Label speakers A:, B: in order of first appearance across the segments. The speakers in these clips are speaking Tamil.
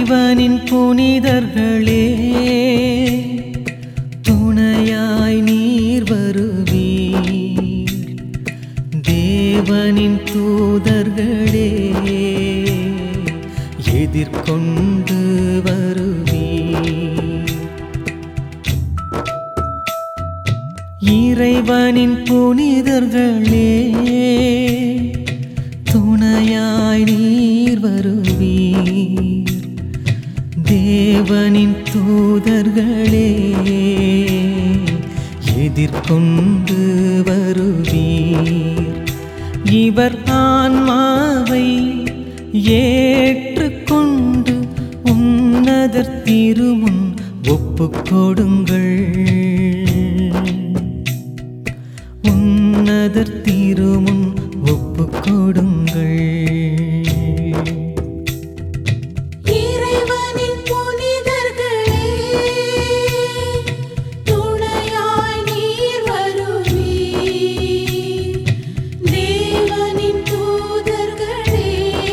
A: இறைவனின் புனிதர்களே துணையாய் நீர் வருவீர் தேவனின் தூதர்களே எதிர்கொண்டு வருவீர் இறைவனின் புனிதர்களே துணையாய் நீர் வருவீர் தேவனின் தூதர்களே எதிர்கொண்டு வருவீர் இவர் ஆன்மாவை ஏற்றுக்கொண்டு உன்னதர் திருமுன் ஒப்புக் கொடுங்கள் உன்னதர் திருமுன் ஒப்புக் கொடுங்கள்
B: இறைவனின் புனிதர்களே துணையாய் நீர் வருவீர் தேவனின் தூதர்களே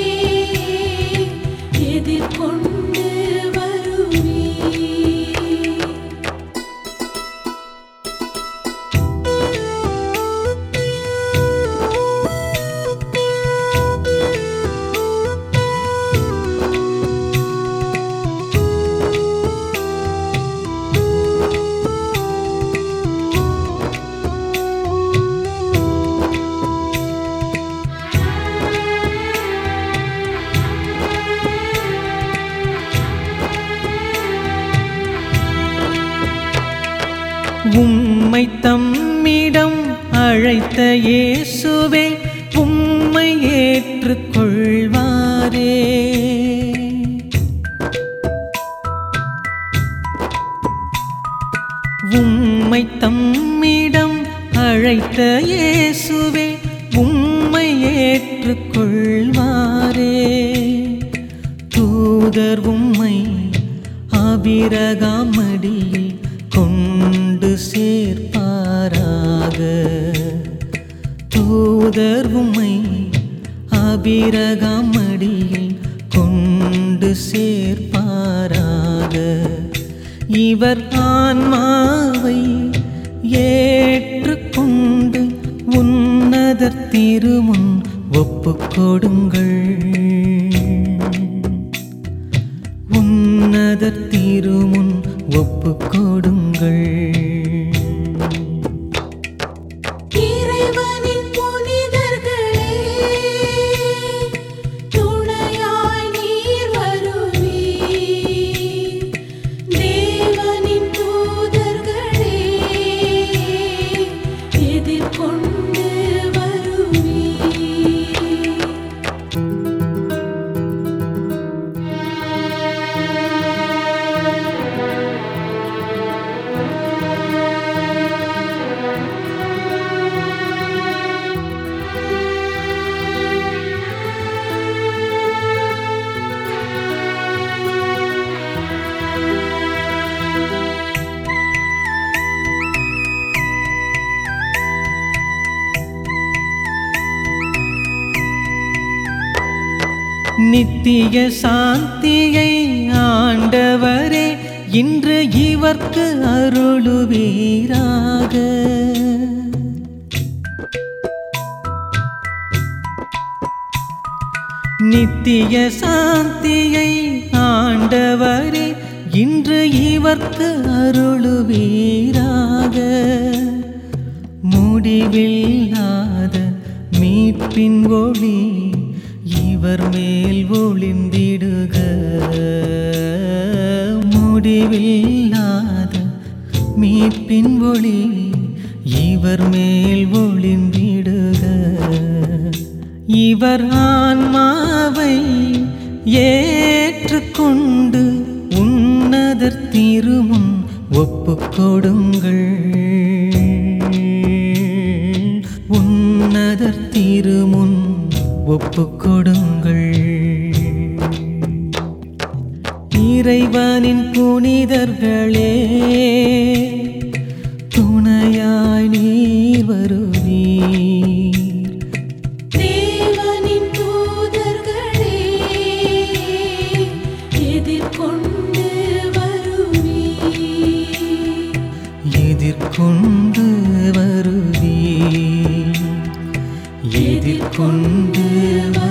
B: எதிர்கொண்டு வருவீர்
A: உம்மை தம்மிடம் அழைத்த இயேசுவே உம்மை ஏற்றுக்கொள்வாரே உம்மை தம்மிடம் அழைத்த இயேசுவே உம்மை ஏற்றுக்கொள்வாரே தூதர் உம்மை அபிரகாமடியில் கொண்டு சேர்ப்பாராக தூதர் உம்மை அபிரகாமடியில் கொண்டு சேர்ப்பாராக இவர் ஆன்மாவை ஏற்றுக்கொண்டு உன்னதர் திருமுன் ஒப்புக் கொடுங்கள் உன்னதர் திருமுன் ஒப்புக் கொடுங்கள்
B: இறைவனின் புனிதர்களே துணையாய் நீர் வருவீர் தேவனின் தூதர்களே எதிர்கொண்டு வருவீர்
A: நித்திய சாந்தியை ஆண்டவரே இன்று இவர்க்கு அருளுவீராக நித்திய சாந்தியை ஆண்டவரே இன்று இவர்க்கு அருளுவீராக முடிவில்லாத மீட்பின் ஒளி இவர் மேல் ஒளிந்திடுக முடிவில்லாத மீட்பின் ஒளி இவர் மேல் ஒளிந்திடுக இவர் ஆன்மாவை ஏற்றுக்கொண்டு உன்னதர் திருமுன் ஒப்புக் கொடுங்கள் உன்னதர் திருமுன் ஒப்புக் கொடுங்கள் இறைவனின் புனிதர்களே துணையாய் நீர் வருவீர்
B: தேவனின் தூதர்களே எதிர்
A: எதிர்கொண்டு வருவீர் எதிர்கொண்டு வருவீர்